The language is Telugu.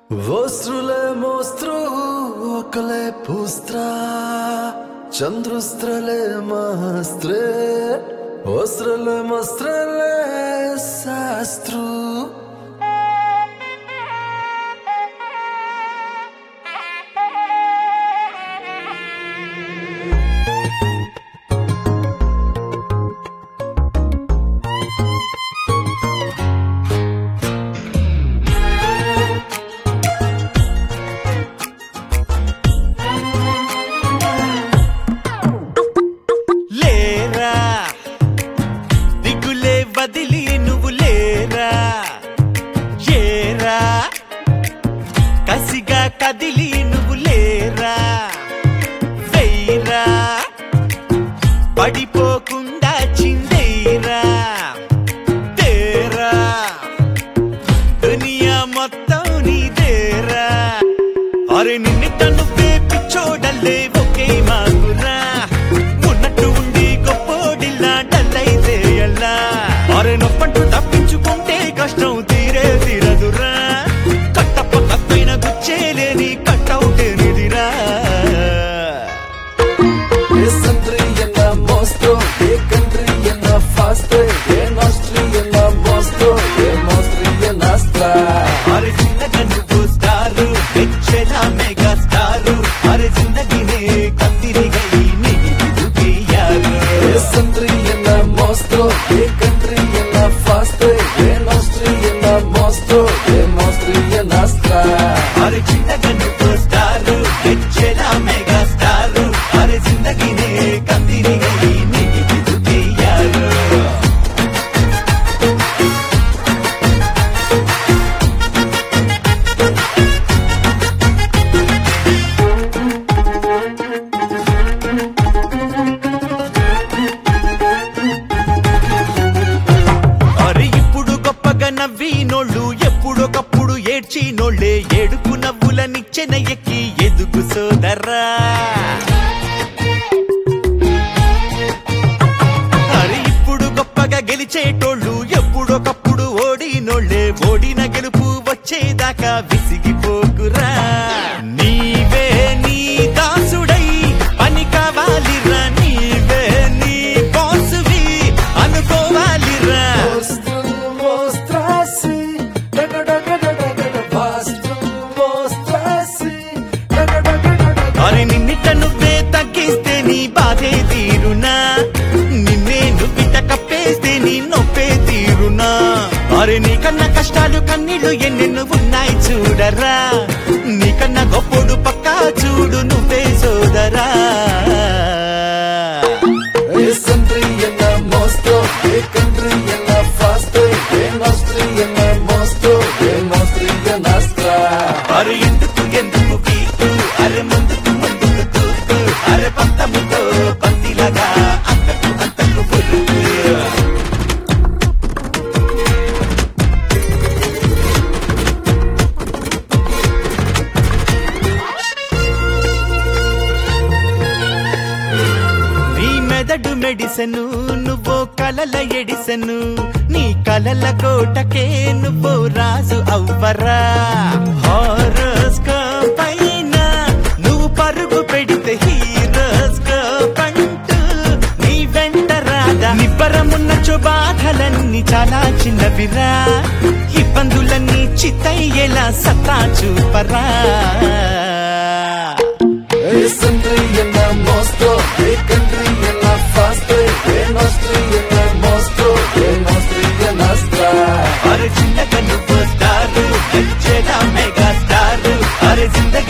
Vostrule mostru, ocole pustra, Chandrustrele mastre, Ostrele mastrele sastru. లేరా దిగులే వదిలి నువ్వు లేరా ఏరా కసిగా కదిలి నువ్వు లేరా వెయ్యరా పడిపోకుండా చిందేరా తేరా దునియా మొత్తం నీదేరా అరే నిన్నిట నువ్వే పిచ్చోడల్లే ఒకే మాకురా ఉన్నట్టు ఉండి గొప్పోడిల్లా డల్లైతే ఎలా అరే నొప్పంటూ తప్పించుకుంటే కష్టం తీరే తీరదురా కట్టప్ప కప్పైన గుచ్చేలేని కట్టవుటే నిదిరా ఏ సంత్రి ఎన్న మోస్ట్రో ఏ కంట్రీ ఎన్న ఫాస్ట్ ఏ నాస్ట్రీ ఎన్న మోస్ట్రో ఏ మోస్ట్రీ ఎన్న స్ట్రా అరే చిన్నగా నువ్వు స్టారు పెంచెలా మెగా స్టారు అరే జిందగీనే కత్తిరిగై నీకు ఏ సంత్రి ఎన్న మోస్ట్రో ఏ కంట్రీ ఎన్న ఫాస్ట్ ఏ నాస్ట్రీ ఎన్న మోస్ట్రో ఏ మోస్ట్రీ ఎన్న స్ట్రా అరే చిన్నగా నువ్వు స్టారు పెంచెలా మెగా స్టారు అరే జిందగీనే కత్తిరిగై నీకు తీయారు అరే ఇప్పుడు గొప్పగా నవ్వినోళ్ళు ఎప్పుడొకప్పుడు ఏడ్చినోళ్ళే ఏడుపు నవ్వుల నిచ్చెన ఎక్కి ఎదుగు సోదరా అరే ఇప్పుడు గొప్పగా గెలిచేటోళ్ళు ఎప్పుడొకప్పుడు ఓడినోళ్ళే ఓడిన గెలుపు వచ్చేదాకా విసిగిపోకురా నీవే నీ దాసుడై పని కావాలిరా నీవే నీ బాసువి అనుకోవాలిరా Mostro mostrarsi, daga daga daga daga Mostro mostrarsi, daga daga daga అరే నిన్నిట నువ్వే తగ్గిస్తే నీ బాధే తీరునా నిన్నే నువ్విట కప్పేస్తే నీ నొప్పే తీరునా అరే నీకన్నా కష్టాలు కన్నీళ్ళు ఎన్నెన్ను ఉన్నాయి చూడరా నీకన్నా గొప్పడు పక్కా చూడు నువ్వే సోదరా ఏ సంత్రి ఎన్న మోస్ట్రో ఏ కంట్రీ ఎన్న ఫాస్ట్ ఏ నాస్ట్రీ ఎన్న మోస్ట్రో ఏ మోస్ట్రీ ఎన్న స్ట్రా అరే ఎందుకు ఎందుకు వీకు అరే ముందుకు ముందుకు తూకు అరే పంతముతో పందిలాగా అంతకు అంతకు పురుగు నీ మెదడు మెడిసను నువ్వో కలల ఎడిసను నీ కలల కోటకే నువ్వు రాజు అవ్వరా హారస్ పైన నువ్వు పరుగు పెడితే హీరోస్ పంటూ నీ వెంట రాదా నిబ్బరమున్న బాధలన్నీ చాలా చిన్నవిరా ఇబ్బందులన్నీ చిత్తయ్యేలా సత్తా చూపరా ఏ సంత్రి ఎన్న మోస్ట్రో ఏ కంట్రీ ఎన్న ఫాస్ట్ ఏ నాస్ట్రీ ఎన్న మోస్ట్రో ఏ మోస్ట్రీ ఎన్న స్ట్రా అరే చిన్నగా నువ్వు స్టారు మెగా స్టారు అరే జిందగీ